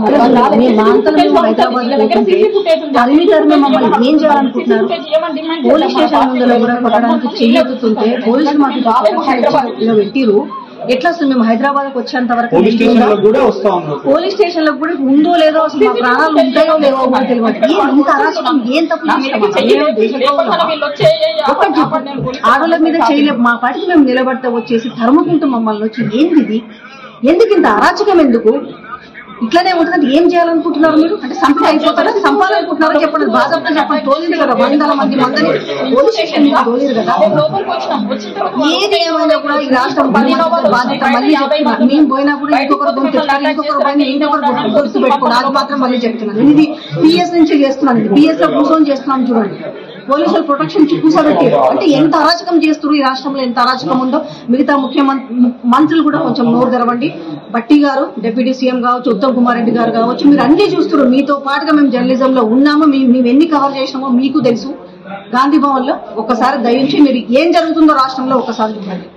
మమ్మల్ని మీ మా అంతలో మేము హైదరాబాద్ పోతుంటే తరిమి తరిమి మమ్మల్ని ఏం చేయాలనుకుంటున్నారు పోలీస్ స్టేషన్ ముందులో కూడా కొట్టడానికి చెయ్యెత్తుతుంటే పోలీసులు మాకు ఇలా పెట్టిరు ఎట్లా అసలు మేము హైదరాబాద్ వచ్చేంత వరకు పోలీస్ స్టేషన్ లో కూడా వస్తా ఉన్నారు పోలీస్ స్టేషన్ లో కూడా ఉందో లేదో అసలు మా ప్రాణాలు ఉంటాయో లేవో కూడా తెలియదు ఏం ఇంత అరాచకం ఏం తప్పు చేసినామా? మేము దేశంలో ఉన్నామా? ఒకటి చెప్పు ఆడోళ్ళ మీద చేయలేము మా పాటికి మేము నిలబడితే వచ్చేసి తరుముకుంటూ మమ్మల్ని వచ్చి ఏంది ఇది ఎందుకు ఇంత అరాచకం ఎందుకు ఇట్లానే ఉంటుందంటే ఏం చేయాలనుకుంటున్నారు మీరు అంటే సంపద అయిపోతారా సంపాలనుకుంటున్నారా చెప్పండి భాజపా చెప్పండి తోలింది కదా వందల మంది మందిని పోలీస్ స్టేషన్ మీద తోలిరు కదా ఏది ఏమైనా కూడా ఈ రాష్ట్రం బాధ్యత బాధ్యత మళ్ళీ చెప్తున్నా మేము పోయినా కూడా ఇంకొకరు గొంతు ఎత్తారు ఇంకొకరు పోయినా ఇంకొకరు గొంతు గుర్తు పెట్టుకోండి అది మాత్రం మళ్ళీ చెప్తున్నాను ఇది పిఎస్ నుంచి చేస్తున్నాను ఇది పిఎస్ లో కూర్చొని చేస్తున్నాం చూడండి పోలీసులు ప్రొటెక్షన్ కూర్చోబెట్టారు అంటే ఎంత అరాచకం చేస్తున్నారు ఈ రాష్ట్రంలో ఎంత అరాచకం ఉందో మిగతా ముఖ్యమంత్రి మంత్రులు కూడా కొంచెం నోరు తెరవండి బట్టి గారు డిప్యూటీ సీఎం కావచ్చు ఉత్తమ్ కుమార్ రెడ్డి గారు కావచ్చు మీరు అన్ని చూస్తున్నారు మీతో పాటుగా మేము జర్నలిజం లో ఉన్నామో మేము మేము ఎన్ని కవర్ చేసినామో మీకు తెలుసు గాంధీ భవన్ లో ఒక్కసారి దయించి మీరు ఏం జరుగుతుందో రాష్ట్రంలో ఒక్కసారి చూడండి